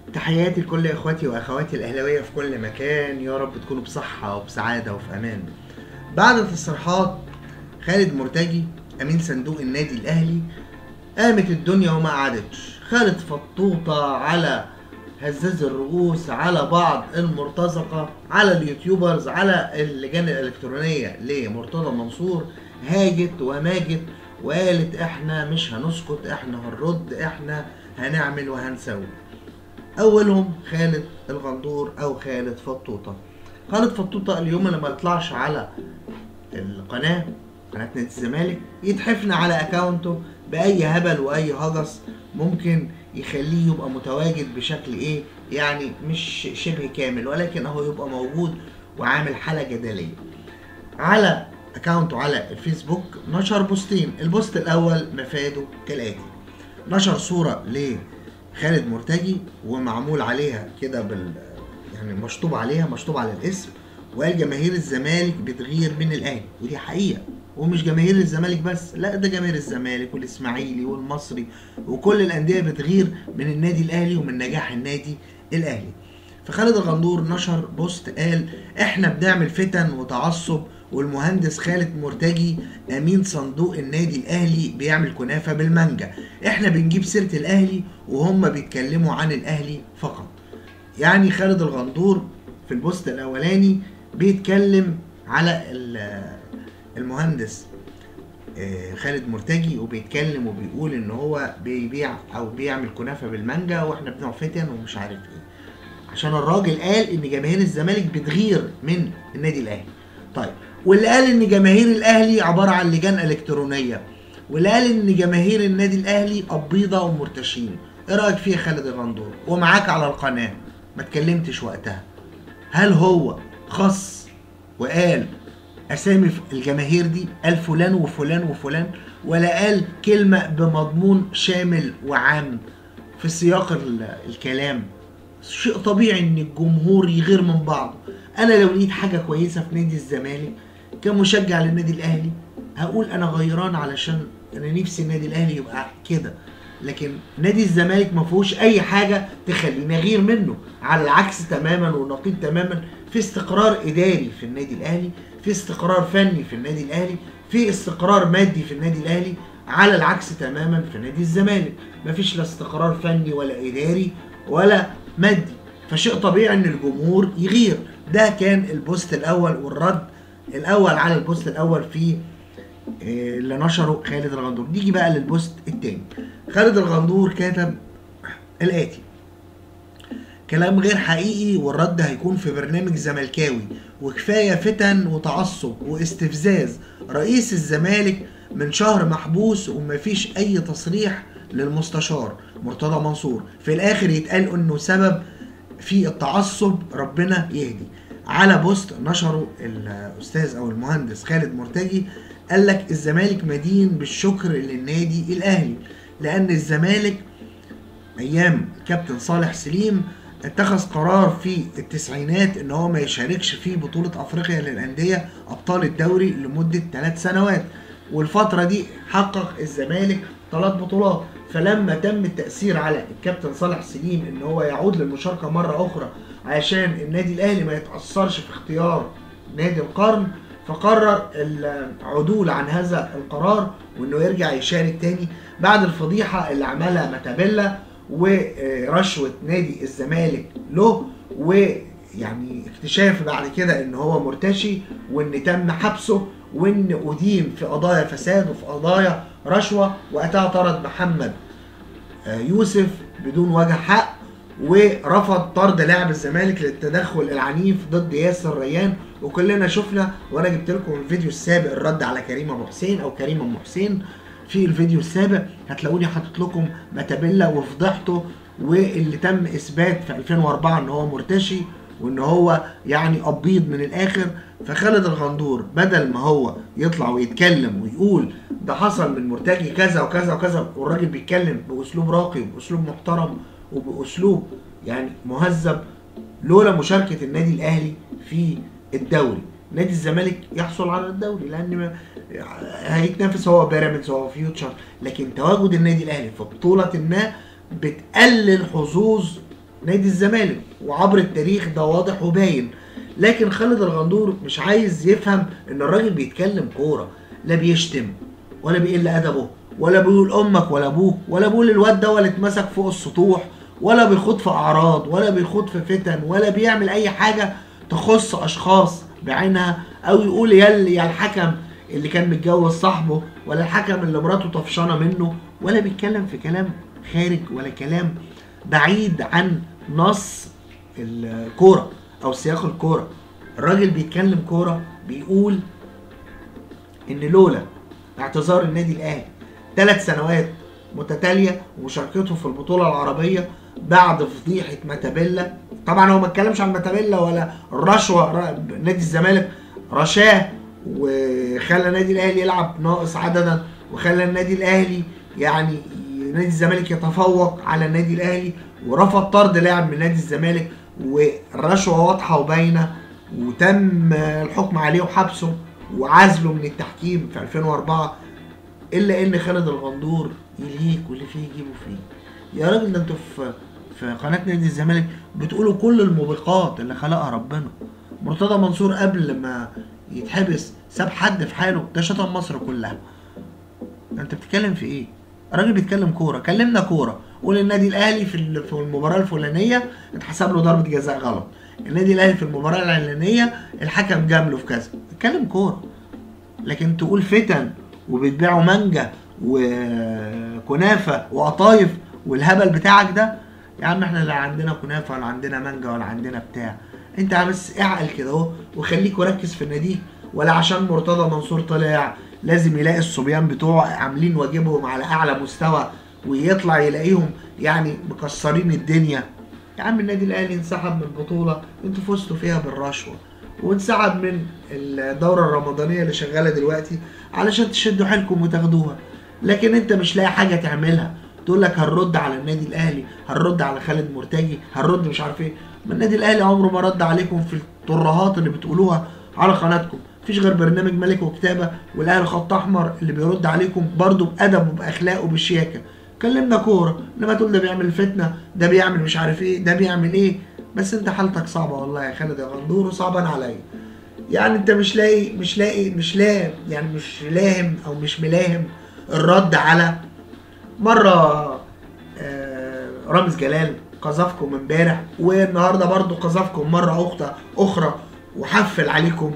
تحياتي لكل اخواتي واخواتي الاهلاويه في كل مكان يا رب تكونوا بصحه وبسعاده وفي امان بعد تصريحات خالد مرتجي امين صندوق النادي الاهلي قامت الدنيا وما قعدتش خالد فطوطه على هزاز الرؤوس على بعض المرتزقه على اليوتيوبرز على اللجان الالكترونيه لمرتضى منصور هاجت وماجت وقالت احنا مش هنسكت احنا هنرد احنا هنعمل وهنسوي اولهم خالد الغندور او خالد فطوطه خالد فطوطه اليوم اللي ما يطلعش على القناه قناه نادي الزمالك يتحفنا على اكاونته باي هبل واي هجس ممكن يخليه يبقى متواجد بشكل ايه يعني مش شبه كامل ولكن اهو يبقى موجود وعامل حاله جدليه على اكاونته على الفيسبوك نشر بوستين البوست الاول مفاده كالاتي نشر صوره لخالد مرتجي ومعمول عليها كده بال يعني مشطوب عليها مشطوب على الاسم وقال جماهير الزمالك بتغير من الاهلي ودي حقيقه ومش جماهير الزمالك بس لا ده جماهير الزمالك والاسماعيلي والمصري وكل الانديه بتغير من النادي الاهلي ومن نجاح النادي الاهلي فخالد الغندور نشر بوست قال احنا بنعمل فتن وتعصب والمهندس خالد مرتجي امين صندوق النادي الاهلي بيعمل كنافه بالمانجا احنا بنجيب سيره الاهلي وهم بيتكلموا عن الاهلي فقط يعني خالد الغندور في البوست الاولاني بيتكلم على المهندس خالد مرتجي وبيتكلم وبيقول ان هو بيبيع او بيعمل كنافه بالمانجا واحنا بنوع فتن ومش عارف ايه عشان الراجل قال ان جماهير الزمالك بتغير من النادي الاهلي طيب واللي قال ان جماهير الاهلي عباره عن لجان الكترونيه واللي قال ان جماهير النادي الاهلي قبيضه ومرتشين ايه رايك فيه خالد الغندور ومعاك على القناه ما اتكلمتش وقتها هل هو خص وقال اسامي الجماهير دي قال فلان وفلان وفلان ولا قال كلمه بمضمون شامل وعام في سياق الكلام شيء طبيعي ان الجمهور يغير من بعضه انا لو لقيت حاجه كويسه في نادي الزمالك كمشجع للنادي الاهلي هقول انا غيران علشان انا نفسي النادي الاهلي يبقى كده لكن نادي الزمالك ما فيهوش اي حاجه تخليني اغير منه على العكس تماما ونقيض تماما في استقرار اداري في النادي الاهلي في استقرار فني في النادي الاهلي في استقرار مادي في النادي الاهلي على العكس تماما في نادي الزمالك مفيش لا استقرار فني ولا اداري ولا مادي فشيء طبيعي ان الجمهور يغير ده كان البوست الاول والرد الاول على البوست الاول في اللي نشره خالد الغندور نيجي بقى للبوست التاني خالد الغندور كتب الاتي كلام غير حقيقي والرد هيكون في برنامج زملكاوي وكفايه فتن وتعصب واستفزاز رئيس الزمالك من شهر محبوس ومفيش اي تصريح للمستشار مرتضى منصور في الاخر يتقال انه سبب في التعصب ربنا يهدي على بوست نشره الاستاذ او المهندس خالد مرتجي قال لك الزمالك مدين بالشكر للنادي الاهلي لان الزمالك ايام كابتن صالح سليم اتخذ قرار في التسعينات ان هو ما يشاركش في بطولة افريقيا للاندية ابطال الدوري لمدة ثلاث سنوات والفترة دي حقق الزمالك ثلاث بطولات فلما تم التأثير على الكابتن صالح سليم ان هو يعود للمشاركة مرة اخرى عشان النادي الاهلي ما يتأثرش في اختيار نادي القرن فقرر العدول عن هذا القرار وانه يرجع يشارك تاني بعد الفضيحة اللي عملها ماتابيلا ورشوة نادي الزمالك له ويعني اكتشاف بعد كده ان هو مرتشي وان تم حبسه وان ادين في قضايا فساد وفي قضايا رشوة وقتها طرد محمد يوسف بدون وجه حق ورفض طرد لاعب الزمالك للتدخل العنيف ضد ياسر ريان وكلنا شفنا وانا جبت لكم الفيديو السابق الرد على كريم ابو حسين او كريم ام حسين في الفيديو السابق هتلاقوني حاطط لكم ماتابيلا وفضحته واللي تم اثبات في 2004 ان هو مرتشي وان هو يعني ابيض من الاخر فخالد الغندور بدل ما هو يطلع ويتكلم ويقول ده حصل من مرتجي كذا وكذا وكذا والراجل بيتكلم باسلوب راقي وباسلوب محترم وباسلوب يعني مهذب لولا مشاركه النادي الاهلي في الدوري نادي الزمالك يحصل على الدوري لان هيتنافس هو بيراميدز هو فيوتشر لكن تواجد النادي الاهلي في بطوله ما بتقلل حظوظ نادي الزمالك وعبر التاريخ ده واضح وباين لكن خالد الغندور مش عايز يفهم ان الراجل بيتكلم كوره لا بيشتم ولا بيقل ادبه ولا بيقول امك ولا ابوك ولا بيقول الواد ده ولا اتمسك فوق السطوح ولا بيخوض في اعراض ولا بيخوض في فتن ولا بيعمل اي حاجه تخص اشخاص بعينها او يقول يا ال- يا الحكم اللي كان متجوز صاحبه ولا الحكم اللي مراته طفشانه منه ولا بيتكلم في كلام خارج ولا كلام بعيد عن نص الكوره او سياق الكوره الراجل بيتكلم كوره بيقول ان لولا اعتذار النادي الاهلي ثلاث سنوات متتاليه ومشاركته في البطوله العربيه بعد فضيحه ماتابيلا طبعا هو ما اتكلمش عن ماتابيلا ولا الرشوه ر- نادي الزمالك رشاه وخلى النادي الاهلي يلعب ناقص عددا وخلى النادي الاهلي يعني نادي الزمالك يتفوق على النادي الاهلي ورفض طرد لاعب من نادي الزمالك والرشوه واضحه وباينه وتم الحكم عليه وحبسه وعزله من التحكيم في 2004 الا ان خالد الغندور يلهيك واللي فيه يجيبه فيه يا راجل ده انتوا في في قناه نادي الزمالك بتقولوا كل الموبقات اللي خلقها ربنا مرتضى منصور قبل ما يتحبس ساب حد في حاله ده شتم مصر كلها انت بتتكلم في ايه الراجل بيتكلم كوره كلمنا كوره قول النادي الاهلي في ال- في المباراه الفلانيه اتحسب له ضربه جزاء غلط النادي الاهلي في المباراه العلانيه الحكم جامله في كذا اتكلم كوره لكن تقول فتن وبتبيعوا مانجا وكنافه وقطايف والهبل بتاعك ده يا عم احنا لا عندنا كنافه ولا عندنا مانجا ولا عندنا بتاع انت بس اعقل كده اهو وخليك وركز في النادي ولا عشان مرتضى منصور طلع لازم يلاقي الصبيان بتوعه عاملين واجبهم على اعلى مستوى ويطلع يلاقيهم يعني مكسرين الدنيا يا عم النادي الاهلي انسحب من البطوله انتوا فزتوا فيها بالرشوه وانسحب من الدوره الرمضانيه اللي شغاله دلوقتي علشان تشدوا حيلكم وتاخدوها لكن انت مش لاقي حاجه تعملها تقول لك هنرد على النادي الاهلي هنرد على خالد مرتجي هنرد مش عارف ايه ما النادي الاهلي عمره ما رد عليكم في الترهات اللي بتقولوها على قناتكم مفيش غير برنامج ملك وكتابه والاهلي خط احمر اللي بيرد عليكم برضه بادب وباخلاق وبشياكه كلمنا كوره انما تقول ده بيعمل فتنه ده بيعمل مش عارف ايه ده بيعمل ايه بس انت حالتك صعبه والله يا خالد يا غندور وصعبان عليا يعني انت مش لاقي مش لاقي مش لاقي يعني مش لاهم او مش ملاهم الرد على مره آه، رامز جلال قذفكم امبارح والنهارده برضو قذفكم مره اخرى اخرى وحفل عليكم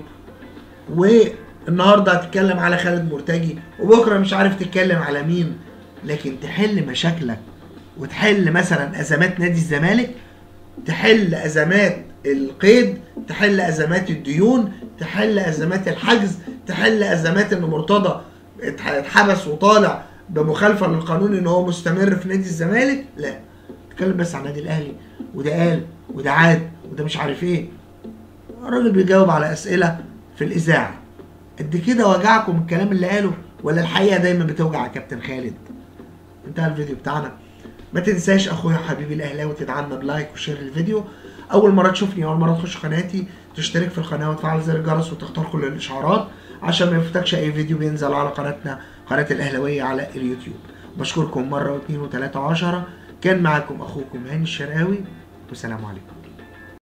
والنهارده هتتكلم على خالد مرتجي وبكره مش عارف تتكلم على مين لكن تحل مشاكلك وتحل مثلا ازمات نادي الزمالك تحل ازمات القيد تحل ازمات الديون تحل ازمات الحجز تحل ازمات ان مرتضى اتح- اتحبس وطالع بمخالفه للقانون ان هو مستمر في نادي الزمالك لا اتكلم بس عن النادي الاهلي وده قال وده عاد وده مش عارف ايه الراجل بيجاوب على اسئله في الاذاعه قد كده وجعكم الكلام اللي قاله ولا الحقيقه دايما بتوجع يا كابتن خالد انتهى الفيديو بتاعنا ما تنساش اخويا وحبيبي الاهلاوي تدعمنا بلايك وشير الفيديو اول مره تشوفني اول مره تخش قناتي تشترك في القناه وتفعل زر الجرس وتختار كل الاشعارات عشان ما يفوتكش اي فيديو بينزل على قناتنا قناه الاهلاويه على اليوتيوب بشكركم مره واثنين وثلاثه وعشرة كان معاكم اخوكم هاني الشرقاوي والسلام عليكم